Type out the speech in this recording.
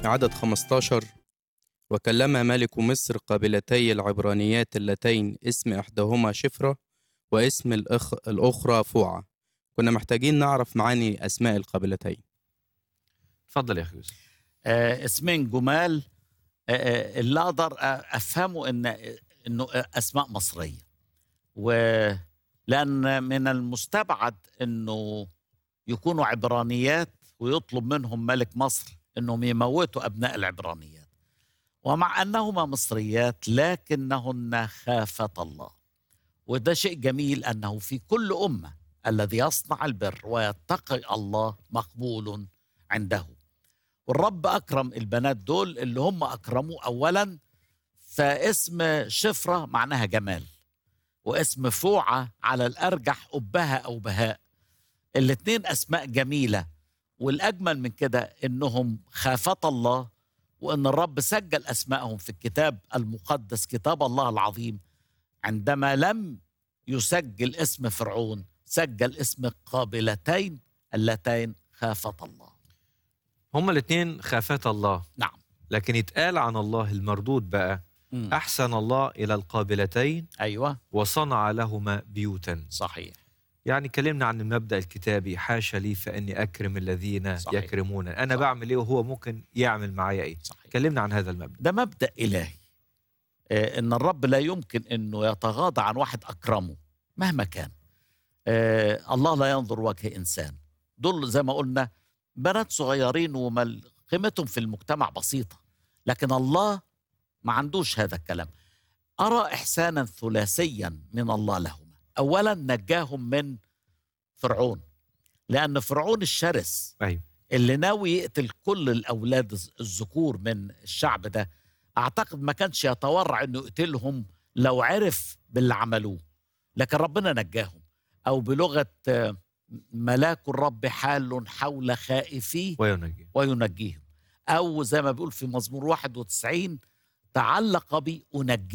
عدد 15 وكلم ملك مصر قابلتي العبرانيات اللتين اسم إحداهما شفرة واسم الأخ... الأخرى فوعة كنا محتاجين نعرف معاني أسماء القابلتين اتفضل يا اخي يوسف آه، اسمين جمال آه، آه، اللي اقدر آه، افهمه ان انه اسماء مصريه ولان من المستبعد انه يكونوا عبرانيات ويطلب منهم ملك مصر انهم يموتوا ابناء العبرانيات ومع انهما مصريات لكنهن خافتا الله وده شيء جميل انه في كل امه الذي يصنع البر ويتقي الله مقبول عنده والرب اكرم البنات دول اللي هم اكرموه اولا فاسم شفره معناها جمال واسم فوعه على الارجح ابها او بهاء الاتنين اسماء جميله والاجمل من كده انهم خافتا الله وان الرب سجل اسمائهم في الكتاب المقدس كتاب الله العظيم عندما لم يسجل اسم فرعون سجل اسم القابلتين اللتين خافتا الله هما الاثنين خافتا الله نعم لكن يتقال عن الله المردود بقى مم. أحسن الله إلى القابلتين ايوه وصنع لهما بيوتا صحيح يعني كلمنا عن المبدأ الكتابي حاشا لي فإني أكرم الذين صحيح. يكرمون أنا صح. بعمل إيه وهو ممكن يعمل معايا إيه صحيح كلمنا عن هذا المبدأ ده مبدا الهي آه، ان الرب لا يمكن انه يتغاضى عن واحد اكرمه مهما كان آه، الله لا ينظر وجه انسان دول زي ما قلنا بنات صغيرين وما قيمتهم في المجتمع بسيطه لكن الله ما عندوش هذا الكلام ارى احسانا ثلاثيا من الله لهما اولا نجاهم من فرعون لان فرعون الشرس أيوة اللي ناوي يقتل كل الاولاد الز- الذكور من الشعب ده اعتقد ما كانش يتورع انه يقتلهم لو عرف باللي عملوه لكن ربنا نجاهم او بلغه آه، ملاك الرب حال حول خائفيه وينجي وينجيهم او زي ما بيقول في مزمور 91 تعلق بي انجيه